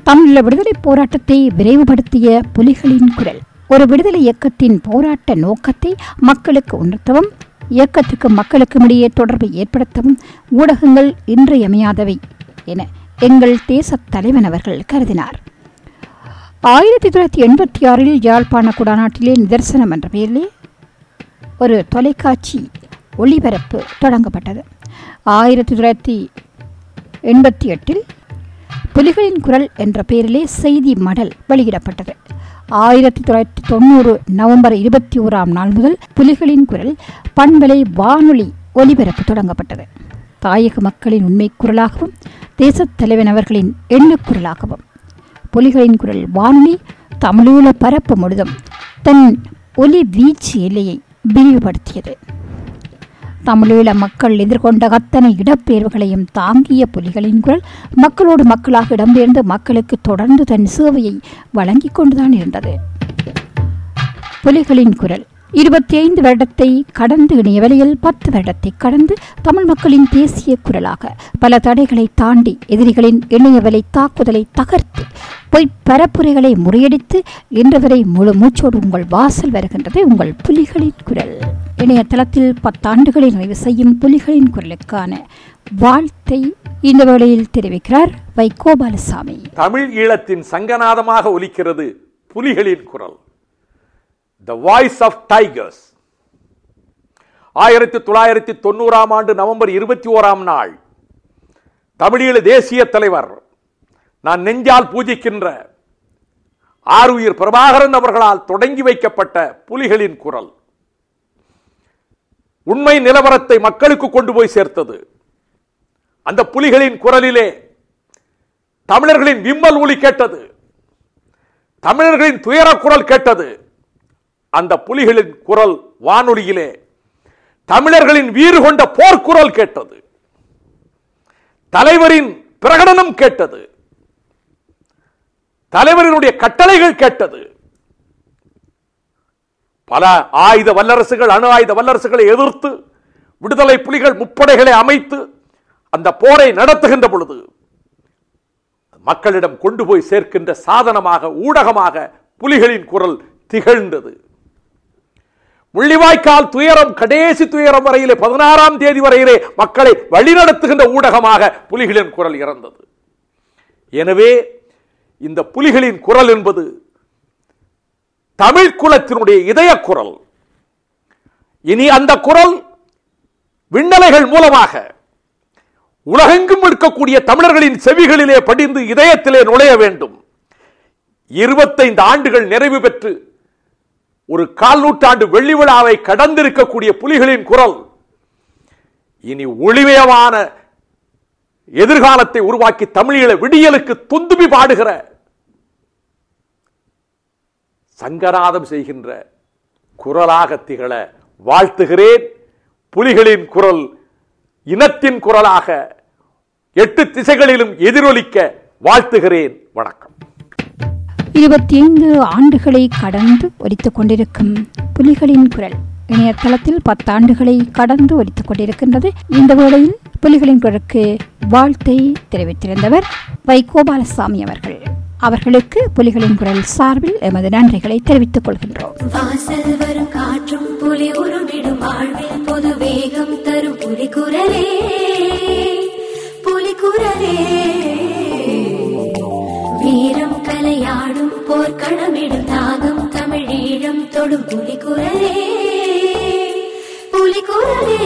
தமிழீழ விடுதலை போராட்டத்தை விரைவுபடுத்திய புலிகளின் குரல் ஒரு விடுதலை இயக்கத்தின் போராட்ட நோக்கத்தை மக்களுக்கு உணர்த்தவும் இயக்கத்துக்கு மக்களுக்கும் இடையே தொடர்பை ஏற்படுத்தவும் ஊடகங்கள் இன்றியமையாதவை என எங்கள் தேசத் தலைவன் அவர்கள் கருதினார் ஆயிரத்தி தொள்ளாயிரத்தி எண்பத்தி ஆறில் யாழ்ப்பாண குடாநாட்டிலே நிதர்சனம் என்ற பெயரிலே ஒரு தொலைக்காட்சி ஒளிபரப்பு தொடங்கப்பட்டது ஆயிரத்தி தொள்ளாயிரத்தி எண்பத்தி எட்டில் புலிகளின் குரல் என்ற பெயரிலே செய்தி மடல் வெளியிடப்பட்டது ஆயிரத்தி தொள்ளாயிரத்தி தொண்ணூறு நவம்பர் இருபத்தி ஓராம் நாள் முதல் புலிகளின் குரல் பண்பலை வானொலி ஒலிபரப்பு தொடங்கப்பட்டது தாயக மக்களின் உண்மை குரலாகவும் தேசத் தலைவன் அவர்களின் எண்ணக்குரலாகவும் புலிகளின் குரல் வானொலி தமிழீழ பரப்பு முழுதும் தன் ஒலி வீச்சு எல்லையை விரிவுபடுத்தியது தமிழீழ மக்கள் எதிர்கொண்ட அத்தனை இடப்பெயர்வுகளையும் தாங்கிய புலிகளின் குரல் மக்களோடு மக்களாக இடம்பெயர்ந்து மக்களுக்கு தொடர்ந்து தன் சேவையை வழங்கிக் கொண்டுதான் இருந்தது புலிகளின் குரல் இருபத்தி ஐந்து வருடத்தை கடந்து இணையவெளியில் பத்து வருடத்தை கடந்து தமிழ் மக்களின் தேசிய குரலாக பல தடைகளை தாண்டி எதிரிகளின் இணையவெளி தாக்குதலை தகர்த்து பொய் பரப்புரைகளை முறியடித்து இன்று வரை முழு மூச்சோடு உங்கள் வாசல் வருகின்றது உங்கள் புலிகளின் குரல் இணையதளத்தில் பத்தாண்டுகளை நிறைவு செய்யும் புலிகளின் குரலுக்கான வாழ்த்தை இந்த வேளையில் தெரிவிக்கிறார் வை கோபாலசாமி தமிழ் ஈழத்தின் சங்கநாதமாக ஒலிக்கிறது புலிகளின் குரல் த வாய்ஸ் ஆஃப் டைகர்ஸ் ஆயிரத்தி தொள்ளாயிரத்தி தொண்ணூறாம் ஆண்டு நவம்பர் இருபத்தி ஓராம் நாள் தமிழீழ தேசிய தலைவர் நான் நெஞ்சால் பூஜிக்கின்ற ஆருயிர் பிரபாகரன் அவர்களால் தொடங்கி வைக்கப்பட்ட புலிகளின் குரல் உண்மை நிலவரத்தை மக்களுக்கு கொண்டு போய் சேர்த்தது அந்த புலிகளின் குரலிலே தமிழர்களின் விம்மல் ஒலி கேட்டது தமிழர்களின் துயர குரல் கேட்டது அந்த புலிகளின் குரல் வானொலியிலே தமிழர்களின் வீறு கொண்ட போர்க்குரல் கேட்டது தலைவரின் பிரகடனம் கேட்டது தலைவரினுடைய கட்டளைகள் கேட்டது பல ஆயுத வல்லரசுகள் அணு ஆயுத வல்லரசுகளை எதிர்த்து விடுதலை புலிகள் முப்படைகளை அமைத்து அந்த போரை நடத்துகின்ற பொழுது மக்களிடம் கொண்டு போய் சேர்க்கின்ற சாதனமாக ஊடகமாக புலிகளின் குரல் திகழ்ந்தது முள்ளிவாய்க்கால் துயரம் கடைசி துயரம் வரையிலே பதினாறாம் தேதி வரையிலே மக்களை வழிநடத்துகின்ற ஊடகமாக புலிகளின் குரல் இறந்தது எனவே இந்த புலிகளின் குரல் என்பது தமிழ் குலத்தினுடைய இதய குரல் இனி அந்த குரல் விண்ணலைகள் மூலமாக உலகெங்கும் இருக்கக்கூடிய தமிழர்களின் செவிகளிலே படிந்து இதயத்திலே நுழைய வேண்டும் இருபத்தைந்து ஆண்டுகள் நிறைவு பெற்று ஒரு கால் நூற்றாண்டு வெள்ளி விழாவை கடந்திருக்கக்கூடிய புலிகளின் குரல் இனி ஒளிமயமான எதிர்காலத்தை உருவாக்கி தமிழீழ விடியலுக்கு துந்துபி பாடுகிற சங்கநாதம் செய்கின்ற குரலாக திகழ வாழ்த்துகிறேன் புலிகளின் குரல் இனத்தின் குரலாக எட்டு திசைகளிலும் எதிரொலிக்க வாழ்த்துகிறேன் வணக்கம் இருபத்தி ஐந்து ஆண்டுகளை கடந்து ஒலித்துக் கொண்டிருக்கும் புலிகளின் குரல் இணையதளத்தில் பத்தாண்டுகளை கடந்து ஒலித்துக் கொண்டிருக்கின்றது இந்த வேளையில் புலிகளின் குரலுக்கு வாழ்த்தை தெரிவித்திருந்தவர் வை கோபாலசாமி அவர்கள் அவர்களுக்கு புலிகளின் குரல் சார்பில் எமது நன்றிகளை தெரிவித்துக் கொள்கின்றோம் வாசல் வரும் காற்றும் புலி உருவிடும் வாழ்வில் பொது வேகம் தரும் புலி குரலே புலி குரலே வீரம் கலையாடும் போர்க்களமிடும் தாகம் தமிழீழம் தொடும் புலி குரலே புலி குரலே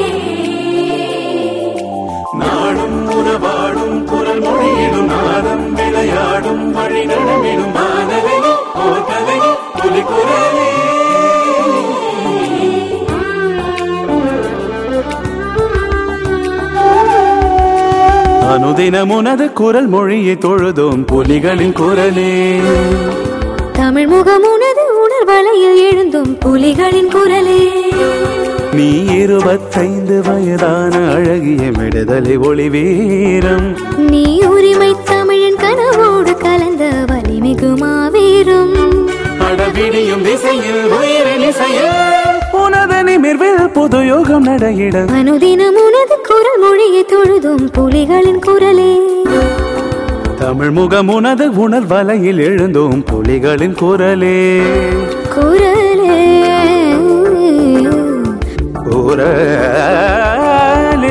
நாடும் உறவாடும் குரல் மொழியிடும் நாதம் விளையாடும் வழி நடமிடும் மாணவனே போர்க்கலையே புலிகுரலே அனுதினம் உனது குரல் மொழியை தொழுதோம் புலிகளின் குரலே தமிழ் முகம் உனது உணர்வலையில் எழுந்தும் புலிகளின் குரலே நீ இருபத்தைந்து வயதான அழகிய விடுதலை ஒளி வீரம் நீ உரிமை தமிழின் கனவோடு கலந்த வலிமிகு மாவீரம் அடவிடியும் திசையில் உயிரின் இசையில் உனது நிமிர்வில் புது யோகம் நடையிட அனுதினம் உனது குரல் மொழியை தொழுதும் புலிகளின் குரலே தமிழ் முகமுனது உணர் வலையில் எழுந்தோம் புலிகளின் குரலே குரலே குரலே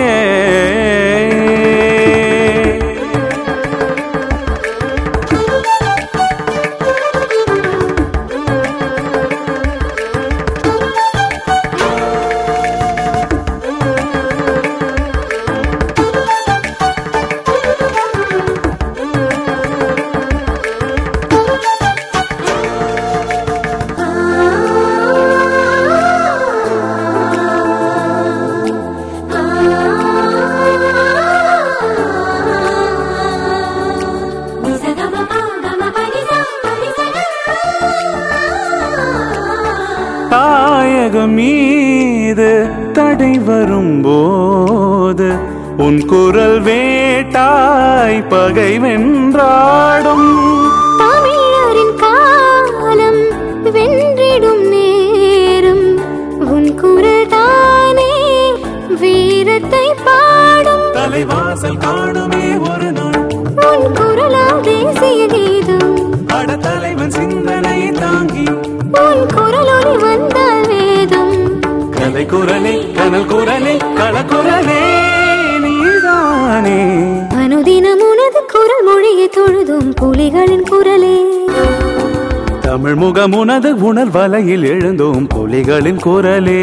தாயகம் மீது தடை வரும்போது உன் குரல் வேட்டாய் பகை வென்றாடும் தமிழரின் காலம் வென்றிடும் நேரம் உன் குரல் தானே வீரத்தை பாடும் தலைவாசல் காணுமே ஒரு நாள் உன் குரலால் தேசிய கீதம் பட தலைவன் சிந்தனை தாங்கி உன் குரலொலி வந்தால் வேதம் கலை குரலே கனல் குரலே களக்குரலே நீதானே அனுதினம் உனது குரல் மொழியை தொழுதும் புலிகளின் குரலே தமிழ் முகமுனது உணர் வலையில் எழுந்தோம் புலிகளின் குரலே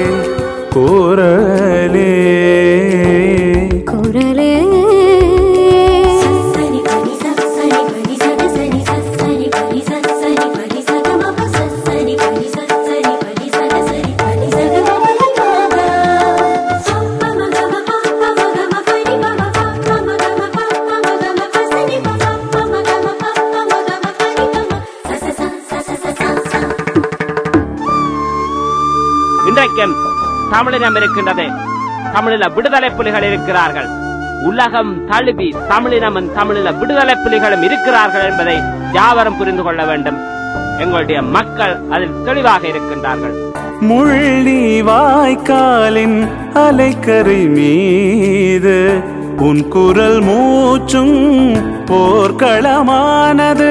குரலே குரலே இன்றைக்கும் தமிழினம் இருக்கின்றது தமிழில விடுதலை புலிகள் இருக்கிறார்கள் உலகம் தழுவி தமிழினமும் தமிழில விடுதலை புலிகளும் இருக்கிறார்கள் என்பதை யாவரும் புரிந்து கொள்ள வேண்டும் எங்களுடைய மக்கள் அதில் தெளிவாக இருக்கின்றார்கள் முள்ளி வாய்க்காலின் அலைக்கரை மீது உன் குரல் மூச்சும் போர்க்களமானது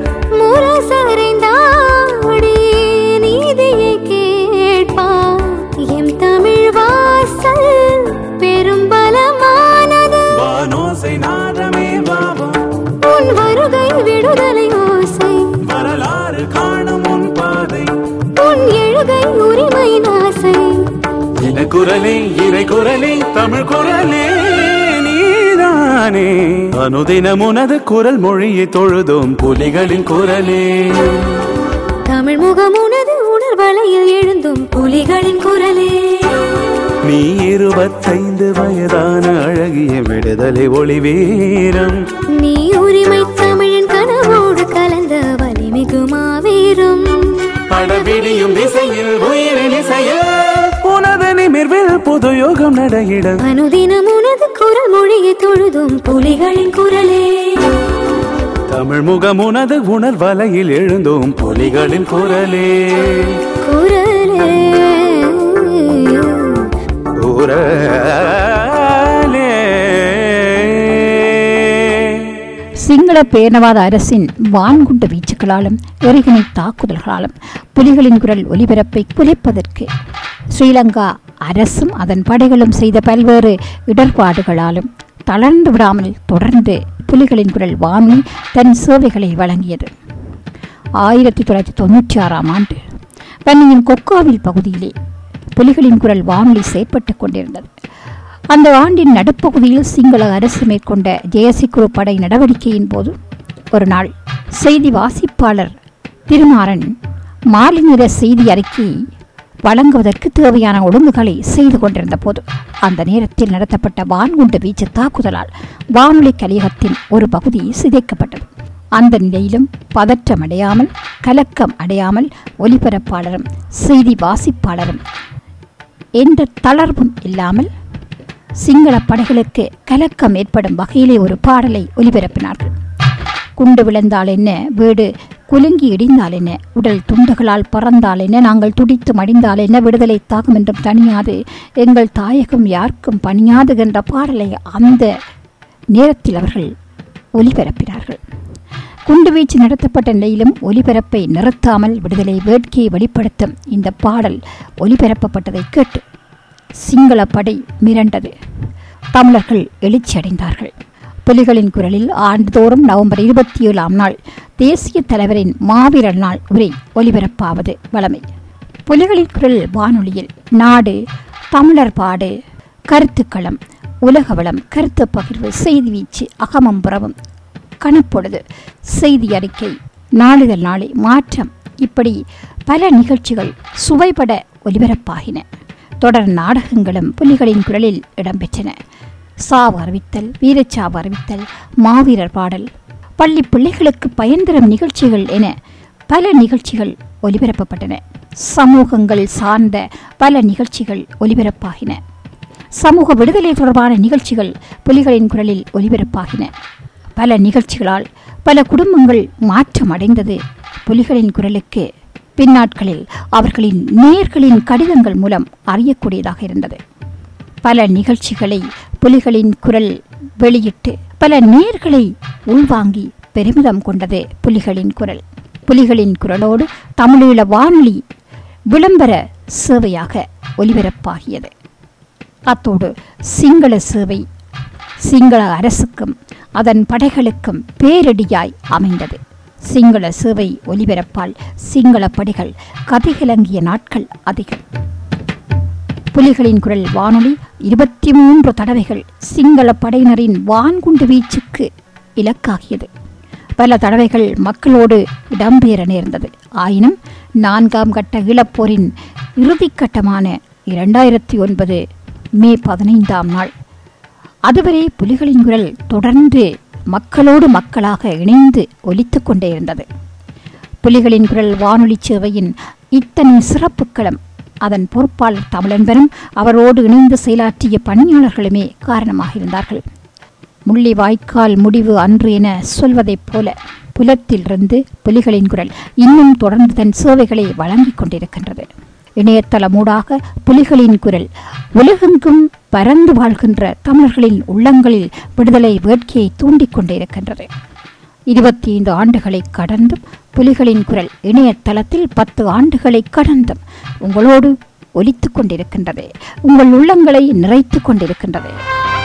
முரசறைந்தாடி நீதியை கேட்பார் எம் தமிழ் வாசல் பெரும்பலமானது வானோசை நாதமே பாவா உன் வருகை விடுதலை ஓசை வரலாறு காணும் உன் பாதை உன் எழுகை உரிமை ஆசை இன குரலே இறை குரலே தமிழ் குரலே நீதானே அனுதினம் உனது குரல் மொழியை தொழுதோம் புலிகளின் குரலே தமிழ் முகம் உனது உணர்வலையில் எழுந்தும் புலிகளின் குரலே நீ இருபத்தைந்து வயதான அழகிய விடுதலை ஒளி வீரம் நீ உரிமை தமிழின் கனவோடு கலந்த வலிமிகு மாவீரம் படவிடியும் திசையில் உயிரின் இசையில் உனது நிமிர்வில் புது யோகம் நடையிட அனுதினம் உனது குரல் மொழியை தொழுதும் புலிகளின் குரலே தமிழ் முகம் உனது உணர் வலையில் எழுந்தோம் புலிகளின் குரலே குரலே குரலே சிங்கள பேரணவாத அரசின் வான்குண்டு வீச்சுக்களாலும் எறிகணை தாக்குதல்களாலும் புலிகளின் குரல் ஒலிபரப்பை குலைப்பதற்கு ஸ்ரீலங்கா அரசும் அதன் படைகளும் செய்த பல்வேறு இடர்பாடுகளாலும் தளர்ந்து விடாமல் தொடர்ந்து புலிகளின் குரல் வானொலி தன் சேவைகளை வழங்கியது ஆயிரத்தி தொள்ளாயிரத்தி தொண்ணூற்றி ஆறாம் ஆண்டு வன்னியின் கொக்காவில் பகுதியிலே புலிகளின் குரல் வானொலி செயற்பட்டுக் கொண்டிருந்தது அந்த ஆண்டின் நடுப்பகுதியில் சிங்கள அரசு மேற்கொண்ட ஜெயசிக்குரு படை நடவடிக்கையின் போது ஒரு நாள் செய்தி வாசிப்பாளர் திருமாறன் மாலை நிற செய்தி அறிக்கையை வழங்குவதற்கு தேவையான ஒழுங்குகளை செய்து கொண்டிருந்த போது அந்த நேரத்தில் நடத்தப்பட்ட வான்குண்டு வீச்சு தாக்குதலால் வானொலி கலியகத்தின் ஒரு பகுதி சிதைக்கப்பட்டது அந்த நிலையிலும் பதற்றம் அடையாமல் கலக்கம் அடையாமல் ஒலிபரப்பாளரும் செய்தி வாசிப்பாளரும் எந்த தளர்வும் இல்லாமல் சிங்கள படைகளுக்கு கலக்கம் ஏற்படும் வகையிலே ஒரு பாடலை ஒலிபரப்பினார்கள் குண்டு விழுந்தால் என்ன வீடு குலுங்கி இடிந்தால் என்ன உடல் துண்டுகளால் பறந்தால் என்ன நாங்கள் துடித்து மடிந்தால் என்ன விடுதலை தாகம் என்றும் தணியாது எங்கள் தாயகம் யாருக்கும் பணியாது என்ற பாடலை அந்த நேரத்தில் அவர்கள் ஒலிபரப்பினார்கள் குண்டுவீச்சு நடத்தப்பட்ட நிலையிலும் ஒலிபரப்பை நிறுத்தாமல் விடுதலை வேட்கையை வெளிப்படுத்தும் இந்த பாடல் ஒலிபரப்பப்பட்டதை கேட்டு சிங்கள படை மிரண்டது தமிழர்கள் எழுச்சியடைந்தார்கள் புலிகளின் குரலில் ஆண்டுதோறும் நவம்பர் இருபத்தி ஏழாம் நாள் தேசிய தலைவரின் மாவீரர் நாள் உரை ஒலிபரப்பாவது வழமை புலிகளின் குரல் வானொலியில் நாடு தமிழர் பாடு கருத்துக்களம் உலகவளம் கருத்து பகிர்வு செய்தி வீச்சு அகமம் புறவும் கணப்பொழுது செய்தி அறிக்கை நாளிதழ் நாளை மாற்றம் இப்படி பல நிகழ்ச்சிகள் சுவைபட ஒலிபரப்பாகின தொடர் நாடகங்களும் புலிகளின் குரலில் இடம்பெற்றன சாவு அறிவித்தல் வீரச்சாவு அறிவித்தல் மாவீரர் பாடல் பள்ளி பிள்ளைகளுக்கு பயன் தரும் நிகழ்ச்சிகள் என பல நிகழ்ச்சிகள் ஒலிபரப்பப்பட்டன சமூகங்கள் சார்ந்த பல நிகழ்ச்சிகள் ஒலிபரப்பாகின சமூக விடுதலை தொடர்பான நிகழ்ச்சிகள் புலிகளின் குரலில் ஒலிபரப்பாகின பல நிகழ்ச்சிகளால் பல குடும்பங்கள் மாற்றம் அடைந்தது புலிகளின் குரலுக்கு பின்னாட்களில் அவர்களின் நேர்களின் கடிதங்கள் மூலம் அறியக்கூடியதாக இருந்தது பல நிகழ்ச்சிகளை புலிகளின் குரல் வெளியிட்டு பல நேர்களை உள்வாங்கி பெருமிதம் கொண்டது புலிகளின் குரல் புலிகளின் குரலோடு தமிழீழ வானொலி விளம்பர சேவையாக ஒலிபரப்பாகியது அத்தோடு சிங்கள சேவை சிங்கள அரசுக்கும் அதன் படைகளுக்கும் பேரிடியாய் அமைந்தது சிங்கள சேவை ஒலிபரப்பால் சிங்கள படைகள் கதிகிலங்கிய நாட்கள் அதிகம் புலிகளின் குரல் வானொலி இருபத்தி மூன்று தடவைகள் சிங்கள படையினரின் வான்குண்டு வீச்சுக்கு இலக்காகியது பல தடவைகள் மக்களோடு இடம்பெற நேர்ந்தது ஆயினும் நான்காம் கட்ட ஈழப்போரின் இறுதிக்கட்டமான இரண்டாயிரத்தி ஒன்பது மே பதினைந்தாம் நாள் அதுவரை புலிகளின் குரல் தொடர்ந்து மக்களோடு மக்களாக இணைந்து ஒலித்துக் கொண்டே இருந்தது புலிகளின் குரல் வானொலி சேவையின் இத்தனை சிறப்புக்களும் அதன் பொறுப்பாளர் தமிழன்பரும் அவரோடு இணைந்து செயலாற்றிய பணியாளர்களுமே காரணமாக இருந்தார்கள் முள்ளிவாய்க்கால் முடிவு அன்று என சொல்வதைப் போல புலத்திலிருந்து புலிகளின் குரல் இன்னும் தொடர்ந்து தன் சேவைகளை வழங்கிக் கொண்டிருக்கின்றது இணையதளமூடாக புலிகளின் குரல் உலகெங்கும் பறந்து வாழ்கின்ற தமிழர்களின் உள்ளங்களில் விடுதலை வேட்கையை தூண்டிக் கொண்டிருக்கின்றது இருபத்தி ஐந்து ஆண்டுகளை கடந்தும் புலிகளின் குரல் இணையதளத்தில் பத்து ஆண்டுகளை கடந்தும் உங்களோடு ஒலித்துக் கொண்டிருக்கின்றது உங்கள் உள்ளங்களை நிறைத்துக் கொண்டிருக்கின்றது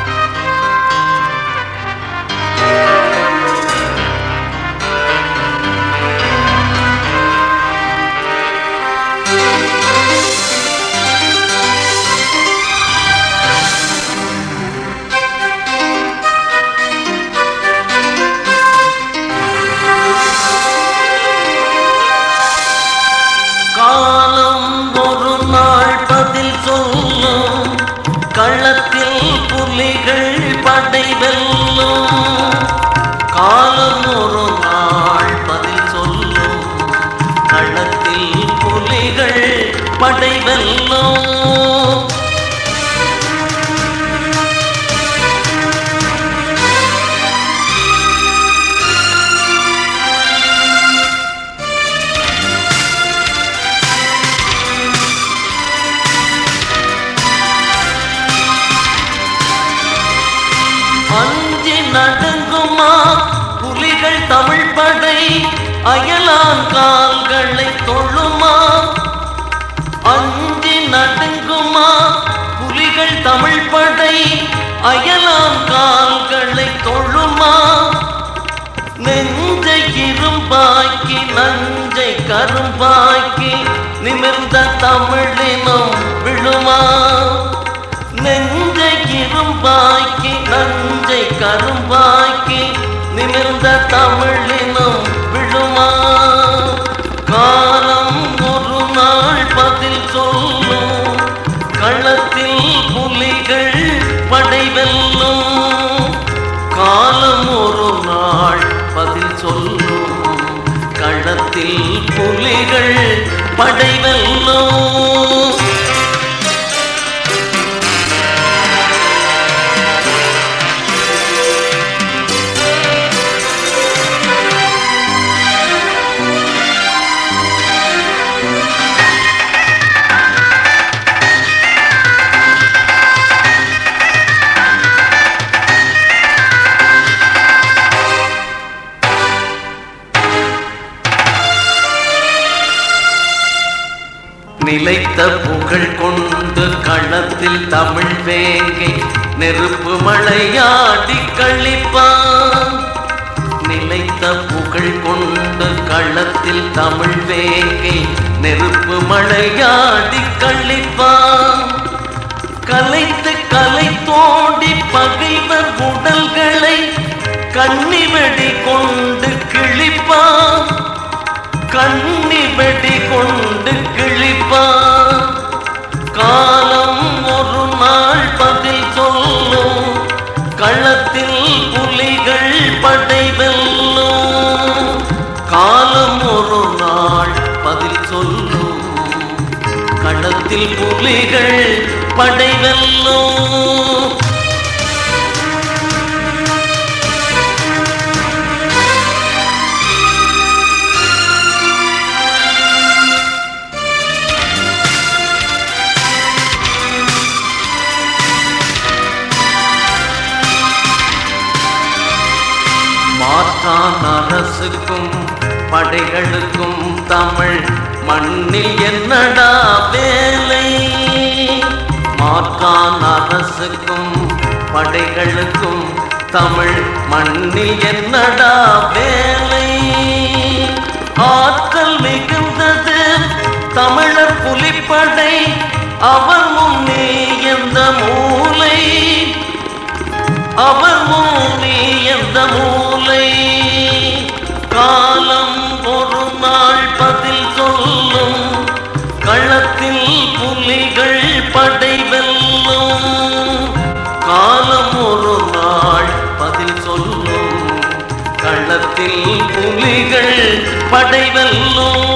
காலம் ஒரு நாள் பதில் சொல்லும் களத்தில் புலிகள் படை வெல்லும் காலம் ஒரு நாள் பதில் சொல்லும் களத்தில் புலிகள் படை வெல்லும் அஞ்சி நடுங்குமா புலிகள் தமிழ் படை அயலான் கால்களை தொழுமா அஞ்சி நடுங்குமா புலிகள் தமிழ் படை அயலான் கால்களை தொழுமா நெஞ்சை இரும்பாக்கி நஞ்சை கரும்பாக்கி நிமிர்ந்த தமிழினம் விழுமா நெஞ்சை இரும்பாக்கி நஞ்சை கரும்பாக்கி நிமிர்ந்த தமிழினம் விழுமா காலம் ஒரு நாள் பதில் சொல்லும் களத்தில் புலிகள் படை வெல்லும் காலம் ஒரு நாள் பதில் சொல்லும் களத்தில் புலிகள் படை வெல்லும் நிலைத்த புகழ் கொண்டு களத்தில் தமிழ் வேங்கை நெருப்பு மழையாடி கழிப்பான் நிலைத்த புகழ் கொண்டு களத்தில் தமிழ் வேங்கை நெருப்பு மழையாடி கழிப்பான் கலைத்து கலை தோண்டி பகைவர் உடல்களை கண்ணி வெடி கொண்டு கிழிப்பான் கண்ணி வெடி கொண்டு கிழிப்பான் காலம் ஒரு நாள் பதில் சொல்லும் களத்தில் புலிகள் படை வெல்லும் காலம் ஒரு நாள் பதில் சொல்லும் களத்தில் புலிகள் படை வெல்லும் மாற்றான் அரசுக்கும் படைகளுக்கும் தமிழ் மண்ணில் என்னடா வேலை மாற்றான் அரசுக்கும் படைகளுக்கும் தமிழ் மண்ணில் என்னடா வேலை ஆற்றல் மிகுந்தது தமிழர் புலிப்படை அவர் முன்னே எந்த மூலை அவர் மூனி எந்த மூலை காலம் ஒரு நாள் பதில் சொல்லும் களத்தில் புலிகள் படை வெல்லும் காலம் ஒரு நாள் பதில் சொல்லும் களத்தில் புலிகள் படை வெல்லும்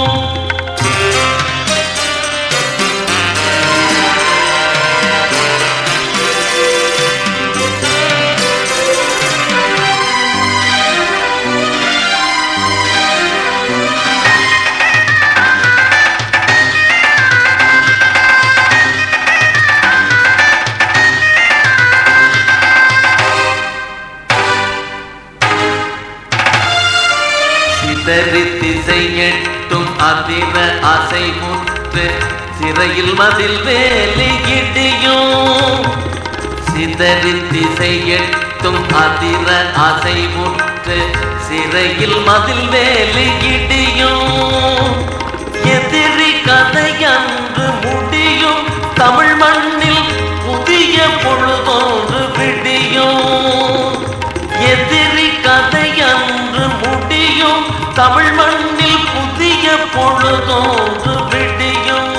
சிதறி திசை எட்டும் அதிர அசைவுற்று சிறையில் மதில் வேலி இடியும் சிதறி திசை எட்டும் அதிர அசைவுற்று சிறையில் மதில் வேலி இடியும் எதிரி கதையன்று முடியும் தமிழ் மண்ணில் புதிய பொழுதொன்று விடியும் எதிரி கதையன்று முடியும் தமிழ் மண்ணில் புதிய பொழுதொன்று விடியும்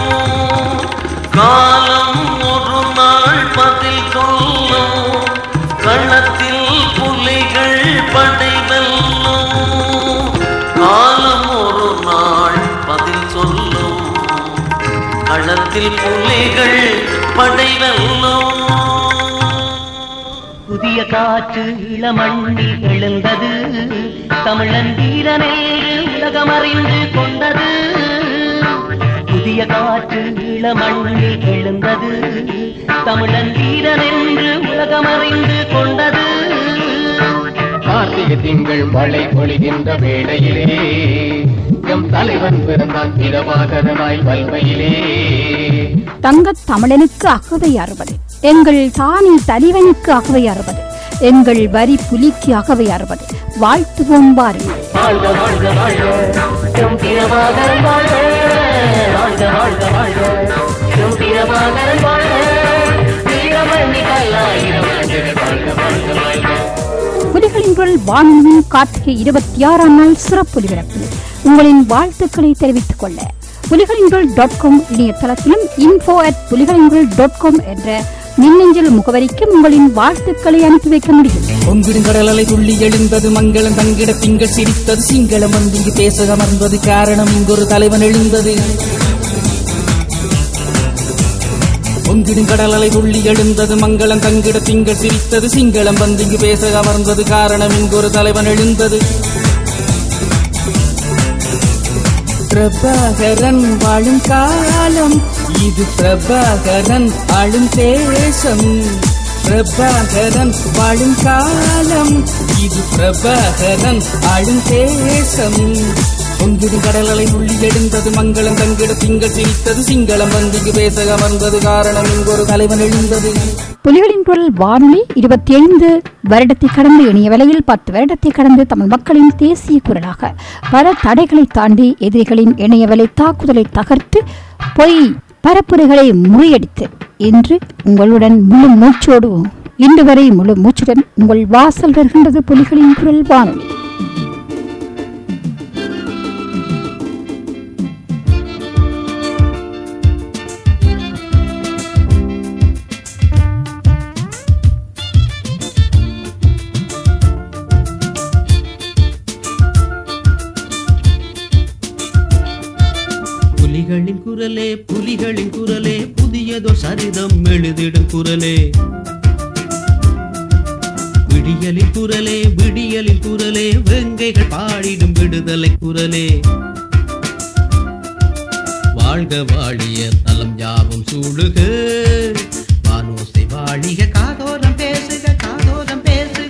காலம் ஒரு நாள் பதில் சொல்லும் களத்தில் புலிகள் படை வெல்லும் காலம் ஒரு நாள் பதில் சொல்லும் களத்தில் புலிகள் படை வெல்லும் புதிய காற்று இளமண்ணில் எழுந்தது தமிழன் வீரனென்று உலகமறிந்து கொண்டது புதிய காற்று இளமண்ணில் எழுந்தது தமிழன் வீரனென்று உலகமறிந்து கொண்டது கார்த்திகை திங்கள் மழை பொழிகின்ற வேளையிலே எம் தலைவன் பிறந்தான் பிரபாகரனாய் வல்மையிலே தங்கத் தமிழனுக்கு அகவை அறுபது எங்கள் தானி தலைவனுக்கு அகவை அறுபது எங்கள் வரி புலிக்கு அகவை அறுபது வாழ்த்துவோம் வாருங்கள் வாழ்க வாழ்க வாழ்க எம் பிரபாகரன் வாழ்க வாழ்க வாழ்க வாழ்க எம் பிரபாகரன் வாழ்க வீரமணி பல்லாயிரம் ஆண்டுகள் வாழ்க வாழ்க வாழ்க புலிகளின் குரல் வானொலியின் கார்த்திகை இருபத்தி ஆறாம் நாள் சிறப்பு ஒலிபரப்பு உங்களின் வாழ்த்துக்களை தெரிவித்துக் கொள்ள புலிகளின் குரல் டாட் காம் இணையதளத்திலும் இன்ஃபோ அட் புலிகளின் குரல் டாட் காம் என்ற மின்னஞ்சல் முகவரிக்கு உங்களின் வாழ்த்துக்களை அனுப்பி வைக்க முடியும் பொங்கிடுங்கடலை துள்ளி எழுந்தது மங்களம் தங்கிட திங்கள் சிரித்தது சிங்களம் வந்து இங்கு பேச அமர்ந்தது காரணம் இங்கொரு தலைவன் எழுந்தது பொங்கிடுங்கடலை துள்ளி எழுந்தது மங்களம் தங்கிட திங்கள் சிரித்தது சிங்களம் வந்து இங்கு பேச அமர்ந்தது காரணம் இங்கொரு தலைவன் எழுந்தது பிரபாகரன் வாழும் காலம் இது பிரபாகரன் ஆளும் தேசம் பிரபாகரன் வாழும் காலம் இது பிரபாகரன் ஆளும் தேசம் பொங்கிடும் கடலலை உள்ளி எழுந்தது மங்களம் தங்கிட திங்கள் சிரித்தது சிங்களம் வந்திக்கு பேச அமர்ந்தது காரணம் இங்கொரு தலைவன் எழுந்தது புலிகளின் குரல் வானொலி இருபத்தி ஐந்து வருடத்தை கடந்து இணைய விலையில் பத்து வருடத்தை கடந்து தமிழ் மக்களின் தேசிய குரலாக பல தடைகளை தாண்டி எதிரிகளின் இணைய விலை தாக்குதலை தகர்த்து பொய் பரப்புரைகளை முறியடித்து இன்று உங்களுடன் முழு மூச்சோடு இன்று வரை முழு மூச்சுடன் உங்கள் வாசல் வருகின்றது புலிகளின் குரல் வானொலி புலிகளின் குரலே புலிகளின் குரலே புதியதோ சரிதம் எழுதிடும் குரலே விடியலின் குரலே விடியலின் குரலே வெங்கைகள் பாடிடும் விடுதலை குரலே வாழ்க வாழிய தலம் யாவும் சூடுக வானோசை வாழிக காதோரம் பேசுக காதோரம் பேசுக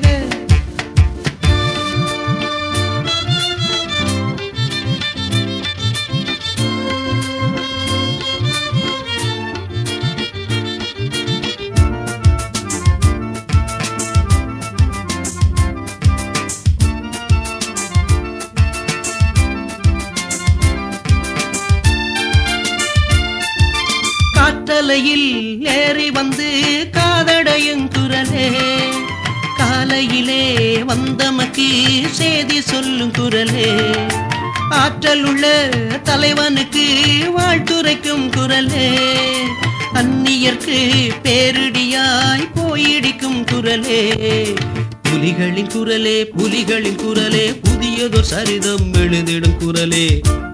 காற்றலையில் ஏறி வந்து காதடையும் குரலே காலையிலே வந்தமக்கு செய்தி சொல்லும் குரலே ஆற்றல் உள்ள தலைவனுக்கு வாழ்த்துரைக்கும் குரலே அந்நியர்க்கு பேரிடியாய் போயிடிக்கும் குரலே புலிகளின் குரலே புலிகளின் குரலே புதியதொரு சரிதம் எழுதிடும் குரலே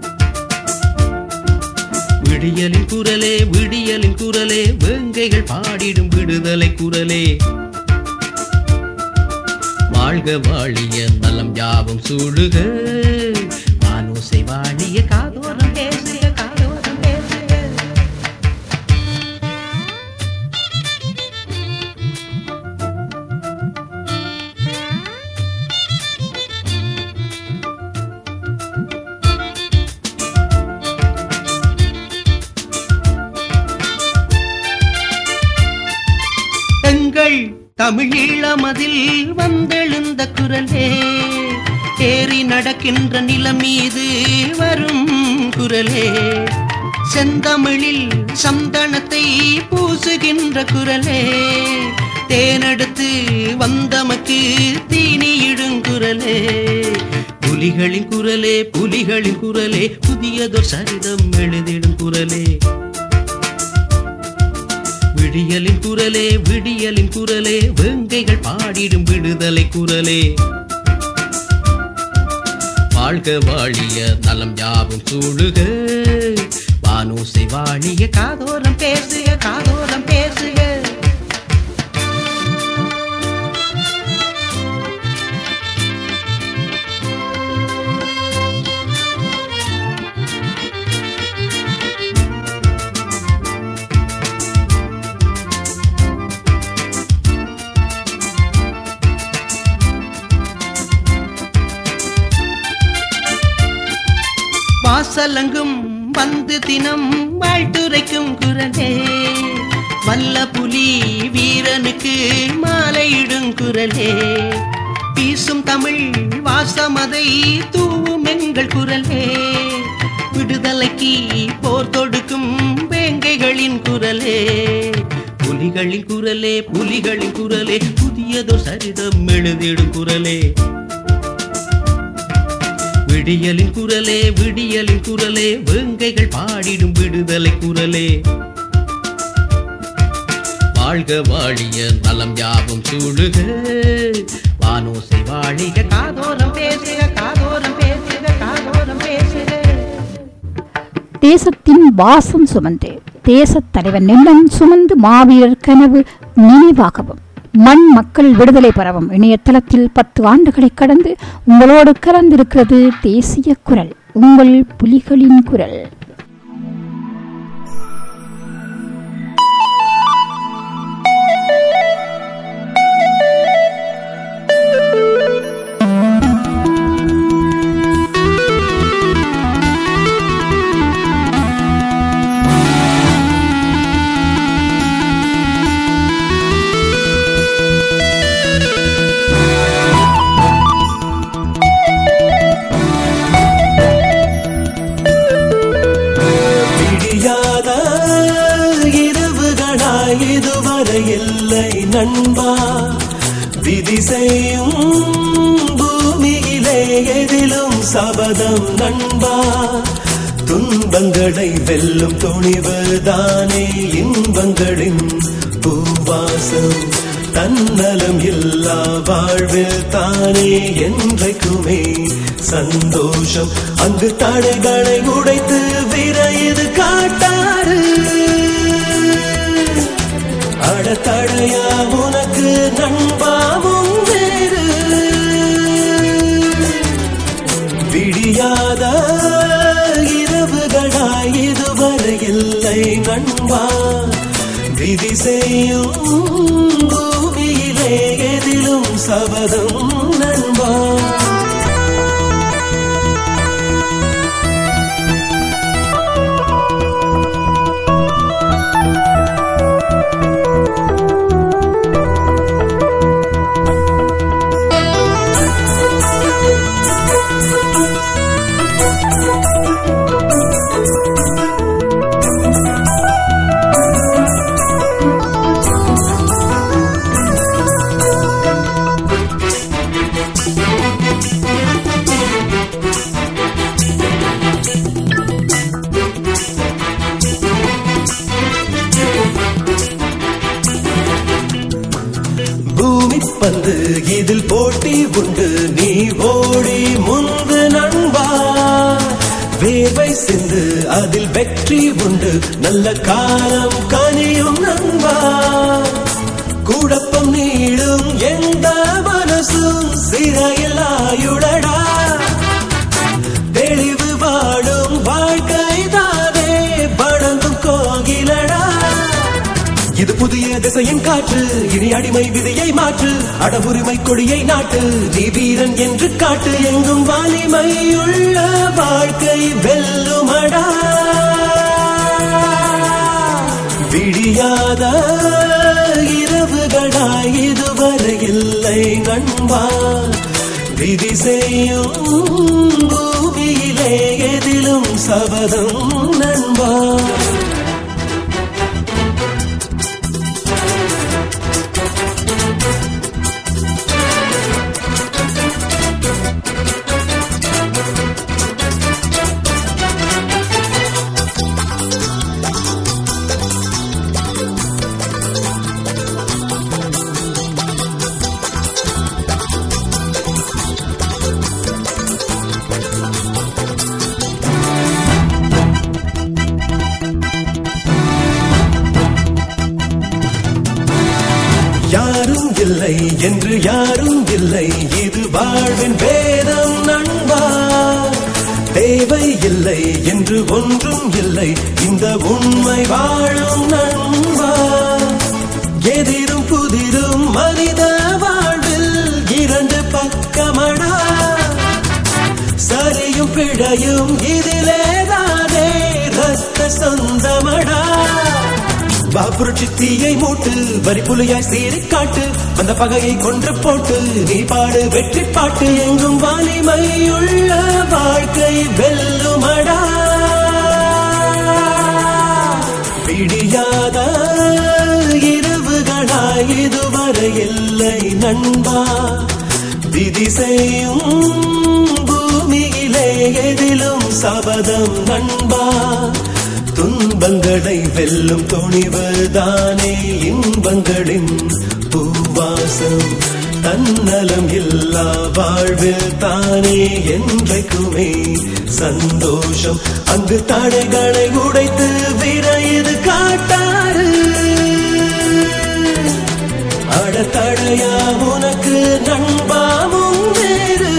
விடியலின் குரலே விடியலின் குரலே வேங்கைகள் பாடிடும் விடுதலை குரலே வாழ்க வாழிய நலம் யாவும் சூடுக வானோசை வாழிய காதோரம் பேசுக காதோரம் பேசுக எங்கள் தமிழீழமதில் வந்தெழுந்த குரலே ஏறி நடக்கின்ற நிலம் மீது வரும் குரலே செந்தமிழில் சந்தனத்தை பூசுகின்ற குரலே தேனெடுத்து வந்தமக்கு தீனியிடும் குரலே புலிகளின் குரலே புலிகளின் குரலே புதியதொரு சரிதம் எழுதிடும் குரலே விடியலின் குரலே விடியலின் குரலே வேங்கைகள் பாடிடும் விடுதலை குரலே வாழ்க வாழிய நலம் யாவும் சூழுக வானூசை வாழிய காதோரம் பேசுக காதோரம் பேசுக வாசலங்கும் வந்து தினம் வாழ்த்துரைக்கும் குரலே வல்ல புலி வீரனுக்கு மாலையிடும் குரலே வீசும் தமிழ் வாசமதை தூவும் எங்கள் குரலே விடுதலைக்கு போர் தொடுக்கும் வேங்கைகளின் குரலே புலிகளின் குரலே புலிகளின் குரலே புதியதோ சரிதம் எழுதிடும் குரலே விடியலின் குரலே விடியலின் குரலே வேங்கைகள் பாடிடும் விடுதலை குரலே வாழ்க வாழிய நலம் யாவும் சூழுக வானோசை வாழிக காதோரம் பேசுக காதோரம் பேசுக காதோரம் பேசுக தேசத்தின் வாசம் சுமந்து தேசத் தலைவன் நெல்லன் சுமந்து மாவீரர் கனவு நினைவாகவும் மண் மக்கள் விடுதலை பெறவும் இணையதளத்தில் பத்து ஆண்டுகளை கடந்து உங்களோடு கலந்திருக்கிறது தேசிய குரல் உங்கள் புலிகளின் குரல் எதிலும் சபதம் நண்பா துன்பங்களை வெல்லும் துணிவுதானே இன்பங்களின் பூவாசம் தன்னலம் இல்லா வாழ்வில் தானே என்றைக்குமே சந்தோஷம் அங்கு தடைகளை உடைத்து விரைது காட்டாரு அடத்தடையா உனக்கு நண்பாவும் வேறு விடியாத இரவுகளாய் இதுவரை இல்லை நண்பா விதி செய்யும் பூமியிலே எதிலும் சபதம் நண்பா பூமி பந்து இதில் போட்டி உண்டு நீ ஓடி முன்பு நண்பா வேர்வை சிந்து அதில் வெற்றி உண்டு நல்ல காலம் கனியும் நண்பா குழப்பம் நீளும் எந்த மனசும் சிறையில் ஆயுடடா தெளிவு வாழும் வாழ்க்கை தானே வழங்கும் கோகிலடா இது புதிய திசையின் காற்று இனி அடிமை விதியை மாற்று அடவுரிமை கொடியை நாட்டு நீ வீரன் என்று காட்டு எங்கும் வலிமையுள்ள வாழ்க்கை வெல்லுமடா விடியாத இரவுகளாய் இதுவரை இல்லை நண்பா விதி செய்யும் பூமியிலே எதிலும் சபதம் நண்பா யாரும் இல்லை என்று யாரும் இல்லை இது வாழ்வின் வேதம் நண்பா தேவை இல்லை என்று ஒன்றும் இல்லை இந்த உண்மை வாழும் நண்பா எதிரும் புதிரும் மனித வாழ்வில் இரண்டு பக்கமடா சரியும் பிழையும் இதிலேதானே ரத்த சொந்தமடா வாபுரட்சி தீயை மூட்டு வரி புலியாய் சீறி காட்டு அந்த பகையை கொன்று போட்டு நீ பாடு வெற்றி பாட்டு எங்கும் வலிமையுள்ள வாழ்க்கை வெல்லுமடா விடியாத இரவுகளாய் இதுவரை இல்லை நண்பா விதி செய்யும் பூமியிலே எதிலும் சபதம் நண்பா துன்பங்களை வெல்லும் துணிவுதானே இன்பங்களின் பூவாசம் தன்னலம் இல்லா வாழ்வில் தானே என்றைக்குமே சந்தோஷம் அங்கு தடைகளை உடைத்து விரைது காட்டாரு அடத்தடையா உனக்கு நண்பாவும் வேறு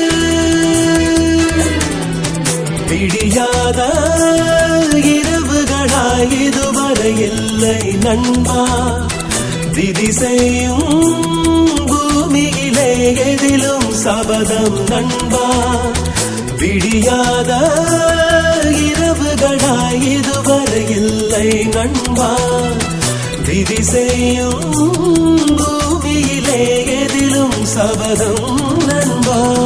விடியாத இரவுகளாய் இதுவரை இல்லை நண்பா விதி செய்யும் பூமியிலே எதிலும் சபதம் நண்பா விடியாத இரவுகளாய் இதுவரை இல்லை நண்பா விதி செய்யும் பூமியிலே எதிலும் சபதம் நண்பா